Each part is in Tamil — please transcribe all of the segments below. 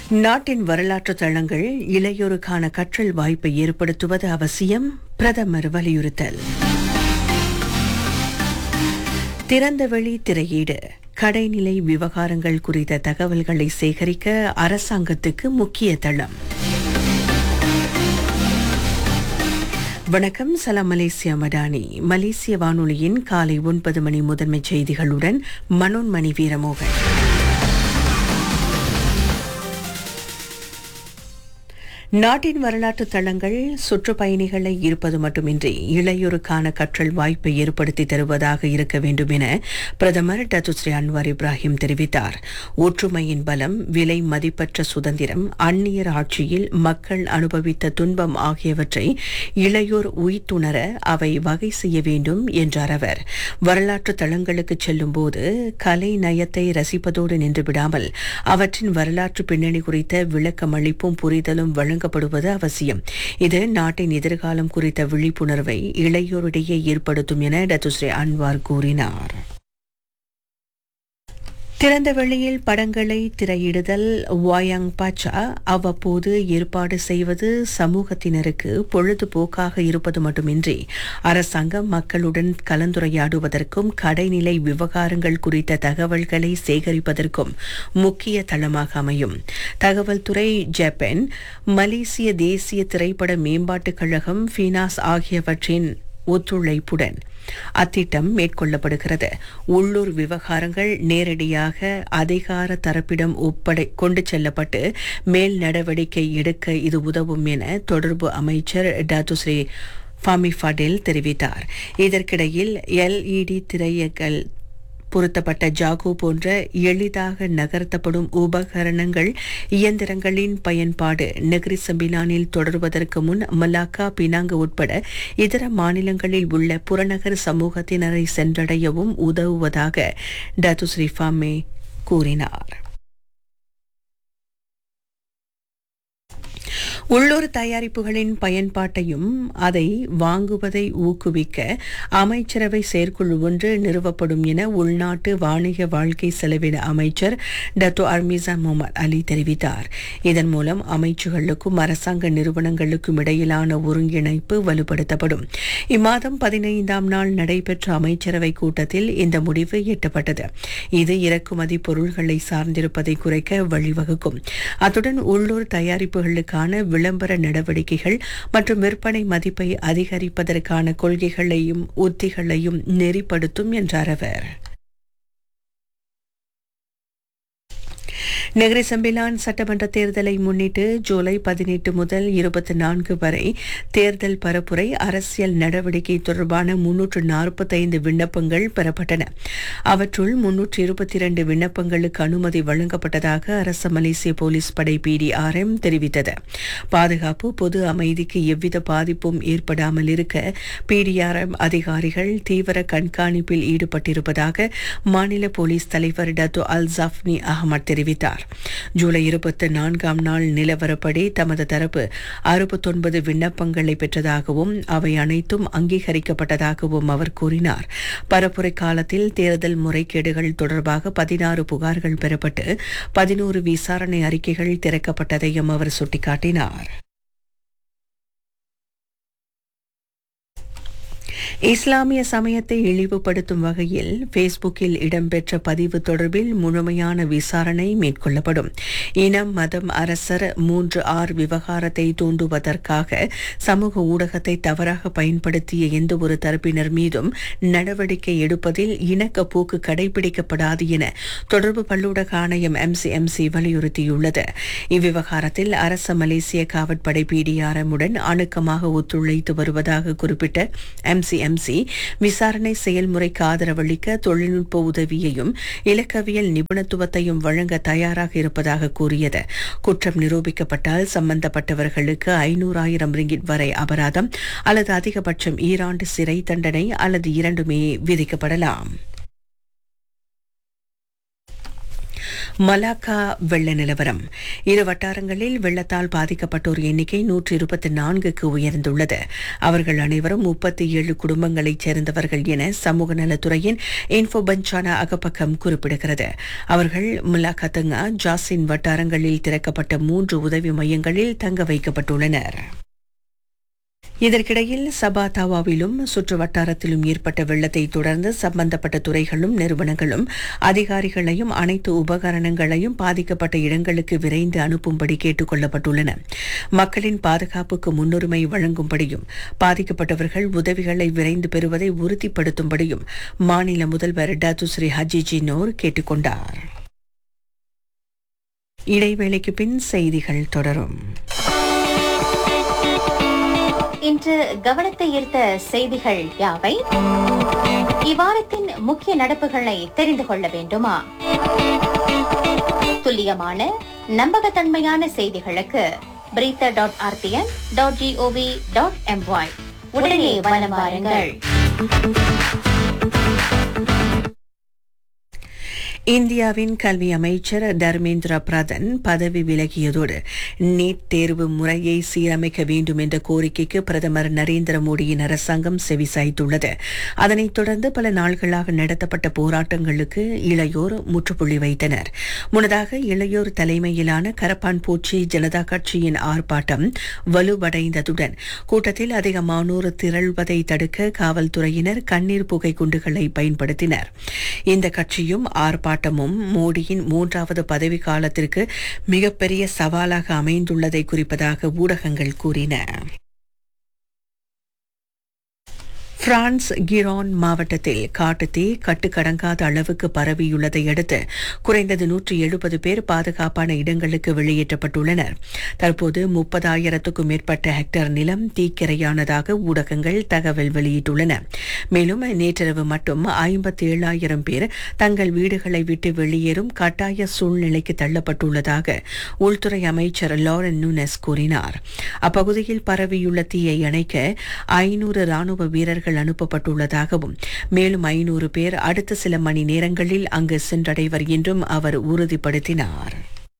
நாட்டின் வரலாற்று தளங்கள் இளையோருக்கான கற்றல் வாய்ப்பை ஏற்படுத்துவது அவசியம் பிரதமர் வலியுறுத்தல் திறந்தவெளி திரையீடு கடைநிலை விவகாரங்கள் குறித்த தகவல்களை சேகரிக்க அரசாங்கத்துக்கு முக்கிய தளம் வணக்கம் சலாம் மலேசியா மடானி மலேசிய வானொலியின் காலை ஒன்பது மணி முதன்மை செய்திகளுடன் மனோன்மணி வீரமோகன் நாட்டின் வரலாற்று தளங்கள் சுற்றுப்பயணிகளை இருப்பது மட்டுமின்றி இளையோருக்கான கற்றல் வாய்ப்பை ஏற்படுத்தி தருவதாக இருக்க வேண்டும் என பிரதமர் டத்துஸ்ரீ அன்வார் இப்ராஹிம் தெரிவித்தார் ஒற்றுமையின் பலம் விலை மதிப்பற்ற சுதந்திரம் அந்நியர் ஆட்சியில் மக்கள் அனுபவித்த துன்பம் ஆகியவற்றை இளையோர் உய்த்துணர அவை வகை செய்ய வேண்டும் என்றார் அவர் வரலாற்று தளங்களுக்கு செல்லும் போது கலை நயத்தை ரசிப்பதோடு நின்றுவிடாமல் அவற்றின் வரலாற்று பின்னணி குறித்த விளக்கமளிப்பும் புரிதலும் வழங்கப்படுவது அவசியம் இது நாட்டின் எதிர்காலம் குறித்த விழிப்புணர்வை இளையோரிடையே ஏற்படுத்தும் என டத்துஸ்ரீ அன்வார் கூறினார் திறந்த வெளியில் படங்களை திரையிடுதல் வாயாங் பாச்சா அவ்வப்போது ஏற்பாடு செய்வது சமூகத்தினருக்கு பொழுதுபோக்காக இருப்பது மட்டுமின்றி அரசாங்கம் மக்களுடன் கலந்துரையாடுவதற்கும் கடைநிலை விவகாரங்கள் குறித்த தகவல்களை சேகரிப்பதற்கும் முக்கிய தளமாக அமையும் தகவல் துறை ஜப்பான் மலேசிய தேசிய திரைப்பட மேம்பாட்டுக் கழகம் ஃபினாஸ் ஆகியவற்றின் ஒத்துழைப்புடன் அத்திட்டம் மேற்கொள்ளப்படுகிறது உள்ளூர் விவகாரங்கள் நேரடியாக அதிகார தரப்பிடம் ஒப்படை கொண்டு செல்லப்பட்டு மேல் நடவடிக்கை எடுக்க இது உதவும் என தொடர்பு அமைச்சர் டாத்துஸ்ரீ ஃபாமி ஃபடேல் தெரிவித்தார் இதற்கிடையில் எல்இடி திரையங்கள் பொருத்தப்பட்ட ஜாகோ போன்ற எளிதாக நகர்த்தப்படும் உபகரணங்கள் இயந்திரங்களின் பயன்பாடு நெகிரி சம்பிலானில் தொடர்வதற்கு முன் மலாக்கா பினாங்கு உட்பட இதர மாநிலங்களில் உள்ள புறநகர் சமூகத்தினரை சென்றடையவும் உதவுவதாக டத்துஸ்ரீ ஃபாமே கூறினார் உள்ளூர் தயாரிப்புகளின் பயன்பாட்டையும் அதை வாங்குவதை ஊக்குவிக்க அமைச்சரவை செயற்குழு ஒன்று நிறுவப்படும் என உள்நாட்டு வாணிக வாழ்க்கை செலவின அமைச்சர் டத்தோ அர்மிசா முகமது அலி தெரிவித்தார் இதன் மூலம் அமைச்சுகளுக்கும் அரசாங்க நிறுவனங்களுக்கும் இடையிலான ஒருங்கிணைப்பு வலுப்படுத்தப்படும் இம்மாதம் பதினைந்தாம் நாள் நடைபெற்ற அமைச்சரவை கூட்டத்தில் இந்த முடிவு எட்டப்பட்டது இது இறக்குமதி பொருள்களை சார்ந்திருப்பதை குறைக்க வழிவகுக்கும் அத்துடன் உள்ளூர் தயாரிப்புகளுக்கான விளம்பர நடவடிக்கைகள் மற்றும் விற்பனை மதிப்பை அதிகரிப்பதற்கான கொள்கைகளையும் உத்திகளையும் நெறிப்படுத்தும் என்றார் அவர் நெகிரி சம்பிலான் சட்டமன்ற தேர்தலை முன்னிட்டு ஜூலை பதினெட்டு முதல் இருபத்தி நான்கு வரை தேர்தல் பரப்புரை அரசியல் நடவடிக்கை தொடர்பான முன்னூற்று நாற்பத்தைந்து விண்ணப்பங்கள் பெறப்பட்டன அவற்றுள் முன்னூற்று இருபத்தி இரண்டு விண்ணப்பங்களுக்கு அனுமதி வழங்கப்பட்டதாக அரச மலேசிய போலீஸ் படை பிடிஆர்எம் தெரிவித்தது பாதுகாப்பு பொது அமைதிக்கு எவ்வித பாதிப்பும் ஏற்படாமல் இருக்க பிடிஆர்எம் அதிகாரிகள் தீவிர கண்காணிப்பில் ஈடுபட்டிருப்பதாக மாநில போலீஸ் தலைவர் டத்து அல் ஜாஃப்னி அகமது தெரிவித்தார் ஜூலை இருபத்தி நான்காம் நாள் நிலவரப்படி தமது தரப்பு அறுபத்தொன்பது விண்ணப்பங்களை பெற்றதாகவும் அவை அனைத்தும் அங்கீகரிக்கப்பட்டதாகவும் அவர் கூறினார் பரப்புரை காலத்தில் தேர்தல் முறைகேடுகள் தொடர்பாக பதினாறு புகார்கள் பெறப்பட்டு பதினோரு விசாரணை அறிக்கைகள் திறக்கப்பட்டதையும் அவர் சுட்டிக்காட்டினார் இஸ்லாமிய சமயத்தை இழிவுபடுத்தும் வகையில் ஃபேஸ்புக்கில் இடம்பெற்ற பதிவு தொடர்பில் முழுமையான விசாரணை மேற்கொள்ளப்படும் இனம் மதம் அரசர் மூன்று ஆர் விவகாரத்தை தூண்டுவதற்காக சமூக ஊடகத்தை தவறாக பயன்படுத்திய எந்த ஒரு தரப்பினர் மீதும் நடவடிக்கை எடுப்பதில் இணக்க போக்கு கடைபிடிக்கப்படாது என தொடர்பு பல்லூடக ஆணையம் எம்சிஎம்சி வலியுறுத்தியுள்ளது இவ்விவகாரத்தில் அரச மலேசிய காவற்படை பிடிஆர்எம் உடன் அணுக்கமாக ஒத்துழைத்து வருவதாக குறிப்பிட்ட எம்சிஎம்சி விசாரணை செயல்முறைக்கு ஆதரவளிக்க தொழில்நுட்ப உதவியையும் இலக்கவியல் நிபுணத்துவத்தையும் வழங்க தயாராக இருப்பதாக கூறியது குற்றம் நிரூபிக்கப்பட்டால் சம்பந்தப்பட்டவர்களுக்கு ஐநூறாயிரம் ரிங்கிட் வரை அபராதம் அல்லது அதிகபட்சம் ஈராண்டு சிறை தண்டனை அல்லது இரண்டுமே விதிக்கப்படலாம் மலாக்கா வெள்ள நிலவரம் இரு வட்டாரங்களில் வெள்ளத்தால் பாதிக்கப்பட்டோர் எண்ணிக்கை நூற்று இருபத்தி நான்குக்கு உயர்ந்துள்ளது அவர்கள் அனைவரும் முப்பத்தி ஏழு குடும்பங்களைச் சேர்ந்தவர்கள் என சமூக நலத்துறையின் இன்ஃபோ பஞ்சானா அகப்பக்கம் குறிப்பிடுகிறது அவர்கள் முலாக்கத்தங்கா ஜாசின் வட்டாரங்களில் திறக்கப்பட்ட மூன்று உதவி மையங்களில் தங்க வைக்கப்பட்டுள்ளனர் இதற்கிடையில் சபாதாவாவிலும் சுற்று வட்டாரத்திலும் ஏற்பட்ட வெள்ளத்தை தொடர்ந்து சம்பந்தப்பட்ட துறைகளும் நிறுவனங்களும் அதிகாரிகளையும் அனைத்து உபகரணங்களையும் பாதிக்கப்பட்ட இடங்களுக்கு விரைந்து அனுப்பும்படி கேட்டுக் கொள்ளப்பட்டுள்ளன மக்களின் பாதுகாப்புக்கு முன்னுரிமை வழங்கும்படியும் பாதிக்கப்பட்டவர்கள் உதவிகளை விரைந்து பெறுவதை உறுதிப்படுத்தும்படியும் மாநில முதல்வர் டாத்துஸ்ரீ ஹஜிஜி நோர் கேட்டுக் கொண்டார் இடைவேளைக்கு பின் செய்திகள் தொடரும் இன்று கவனத்தை ஈர்த்த செய்திகள் யாவை இவ்வாரத்தின் முக்கிய நடப்புகளை தெரிந்து கொள்ள வேண்டுமா துல்லியமான நம்பகத்தன்மையான செய்திகளுக்கு பிரீத்த dot RTM dot gov dot MY உடனே வலம் வாருங்கள் இந்தியாவின் கல்வி அமைச்சர் தர்மேந்திர பிரதான் பதவி விலகியதோடு நீட் தேர்வு முறையை சீரமைக்க வேண்டும் என்ற கோரிக்கைக்கு பிரதமர் நரேந்திர மோடியின் அரசாங்கம் செவிசாய்த்துள்ளது அதனைத் தொடர்ந்து பல நாள்களாக நடத்தப்பட்ட போராட்டங்களுக்கு இளையோர் முற்றுப்புள்ளி வைத்தனர் முன்னதாக இளையோர் தலைமையிலான கரப்பான் பூச்சி ஜனதா கட்சியின் ஆர்ப்பாட்டம் வலுவடைந்ததுடன் கூட்டத்தில் அதிகமானோர் திரள்வதை தடுக்க காவல்துறையினர் கண்ணீர் புகை குண்டுகளை பயன்படுத்தினர் இந்த கட்சியும் ஆர்ப்பாட்டமும் மோடியின் மூன்றாவது பதவி காலத்திற்கு மிகப்பெரிய சவாலாக அமைந்துள்ளதை குறிப்பதாக ஊடகங்கள் கூறின பிரான்ஸ் கிரான் மாவட்டத்தில் காட்டுத்தீ கட்டுக்கடங்காத அளவுக்கு பரவியுள்ளதை அடுத்து குறைந்தது நூற்றி எழுபது பேர் பாதுகாப்பான இடங்களுக்கு வெளியேற்றப்பட்டுள்ளனர் தற்போது முப்பதாயிரத்துக்கும் மேற்பட்ட ஹெக்டேர் நிலம் தீக்கிரையானதாக ஊடகங்கள் தகவல் வெளியிட்டுள்ளன மேலும் நேற்றிரவு மட்டும் ஐம்பத்தி ஏழாயிரம் பேர் தங்கள் வீடுகளை விட்டு வெளியேறும் கட்டாய சூழ்நிலைக்கு தள்ளப்பட்டுள்ளதாக உள்துறை அமைச்சர் லாரன் நூனஸ் கூறினார் அப்பகுதியில் பரவியுள்ள தீயை அணைக்க ஐநூறு ராணுவ வீரர்கள் அனுப்பப்பட்டுள்ளதாகவும் மேலும் ஐநூறு பேர் அடுத்த சில மணி நேரங்களில் அங்கு சென்றடைவர் என்றும் அவர் உறுதிப்படுத்தினார்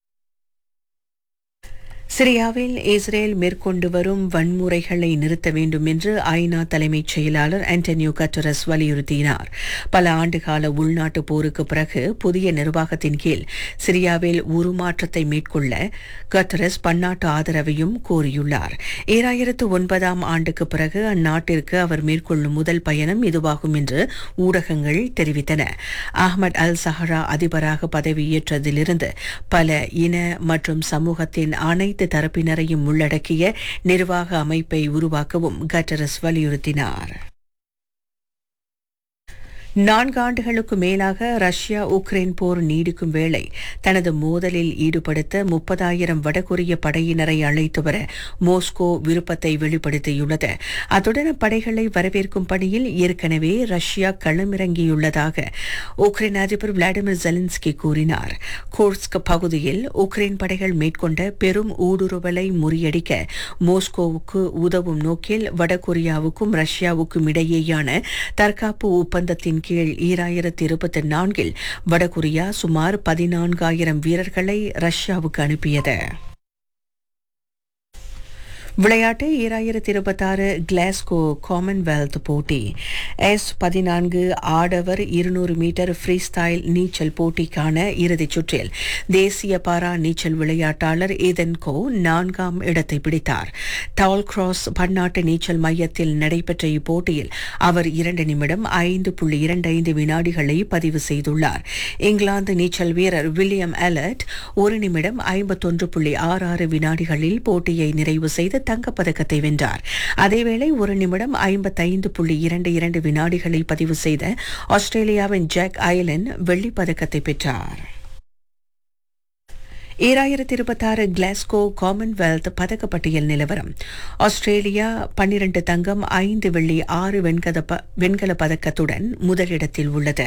சிரியாவில் இஸ்ரேல் மேற்கொண்டு வரும் வன்முறைகளை நிறுத்த வேண்டும் என்று ஐநா தலைமைச் செயலாளர் ஆண்டனியோ கட்டரஸ் வலியுறுத்தினார் பல ஆண்டுகால உள்நாட்டு போருக்கு பிறகு புதிய நிர்வாகத்தின் கீழ் சிரியாவில் உருமாற்றத்தை மேற்கொள்ள கட்டரஸ் பன்னாட்டு ஆதரவையும் கோரியுள்ளார் ஈராயிரத்து ஒன்பதாம் ஆண்டுக்கு பிறகு அந்நாட்டிற்கு அவர் மேற்கொள்ளும் முதல் பயணம் இதுவாகும் என்று ஊடகங்கள் தெரிவித்தன அஹ்மத் அல் சஹரா அதிபராக பதவியேற்றதிலிருந்து பல இன மற்றும் சமூகத்தின் அனைத்து தரப்பினரையும் உள்ளடக்கிய நிர்வாக அமைப்பை உருவாக்கவும் கட்டரஸ் வலியுறுத்தினார் நான்கு ஆண்டுகளுக்கு மேலாக ரஷ்யா உக்ரைன் போர் நீடிக்கும் வேளை தனது மோதலில் ஈடுபடுத்த முப்பதாயிரம் வடகொரிய படையினரை அழைத்து வர மோஸ்கோ விருப்பத்தை வெளிப்படுத்தியுள்ளது அத்துடன் படைகளை வரவேற்கும் பணியில் ஏற்கனவே ரஷ்யா களமிறங்கியுள்ளதாக உக்ரைன் அதிபர் விளாடிமிர் ஜெலன்ஸ்கி கூறினார் கோர்ஸ்க் பகுதியில் உக்ரைன் படைகள் மேற்கொண்ட பெரும் ஊடுருவலை முறியடிக்க மோஸ்கோவுக்கு உதவும் நோக்கில் வடகொரியாவுக்கும் ரஷ்யாவுக்கும் இடையேயான தற்காப்பு ஒப்பந்தத்தின் கீழ் ஈராயிரத்தி இருபத்தி நான்கில் வடகொரியா சுமார் பதினான்காயிரம் வீரர்களை ரஷ்யாவுக்கு அனுப்பியது விளையாட்டு ஈராயிரத்தி இருபத்தாறு கிளாஸ்கோ காமன்வெல்த் போட்டி எஸ் பதினான்கு ஆடவர் இருநூறு மீட்டர் ஃப்ரீ ஸ்டைல் நீச்சல் போட்டிக்கான இறுதிச் சுற்றில் தேசிய பாரா நீச்சல் விளையாட்டாளர் ஏதன் கோ நான்காம் இடத்தை பிடித்தார் டால் கிராஸ் பன்னாட்டு நீச்சல் மையத்தில் நடைபெற்ற இப்போட்டியில் அவர் இரண்டு நிமிடம் ஐந்து புள்ளி இரண்டு ஐந்து வினாடிகளை பதிவு செய்துள்ளார் இங்கிலாந்து நீச்சல் வீரர் வில்லியம் அலர்ட் ஒரு நிமிடம் ஐம்பத்தொன்று புள்ளி ஆறு ஆறு வினாடிகளில் போட்டியை நிறைவு செய்து தங்கப்பதக்கத்தை வென்றார் அதேவேளை ஒரு நிமிடம் ஐம்பத்தைந்து புள்ளி இரண்டு இரண்டு வினாடிகளை பதிவு செய்த ஆஸ்திரேலியாவின் ஜாக் ஐலன் வெள்ளிப் பதக்கத்தை பெற்றார் ஈராயிரத்தி இருபத்தாறு கிளாஸ்கோ காமன்வெல்த் பதக்கப்பட்டியல் நிலவரம் ஆஸ்திரேலியா பன்னிரண்டு தங்கம் ஐந்து வெள்ளி ஆறு வெண்கல ப- வெண்கல பதக்கத்துடன் முதலிடத்தில் உள்ளது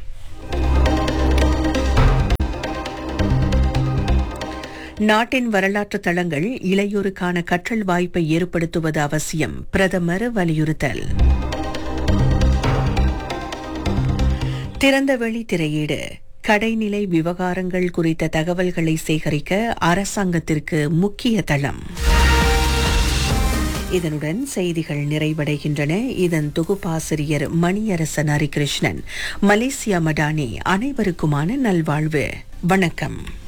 நாட்டின் வரலாற்று தளங்கள் இளையோருக்கான கற்றல் வாய்ப்பை ஏற்படுத்துவது அவசியம் பிரதமர் வலியுறுத்தல் திறந்த வெளி திரையீடு கடைநிலை விவகாரங்கள் குறித்த தகவல்களை சேகரிக்க அரசாங்கத்திற்கு முக்கிய தளம் இதனுடன் செய்திகள் நிறைவடைகின்றன இதன் தொகுப்பாசிரியர் மணியரசன் ஹரிகிருஷ்ணன் மலேசியா மடானி அனைவருக்குமான நல்வாழ்வு வணக்கம்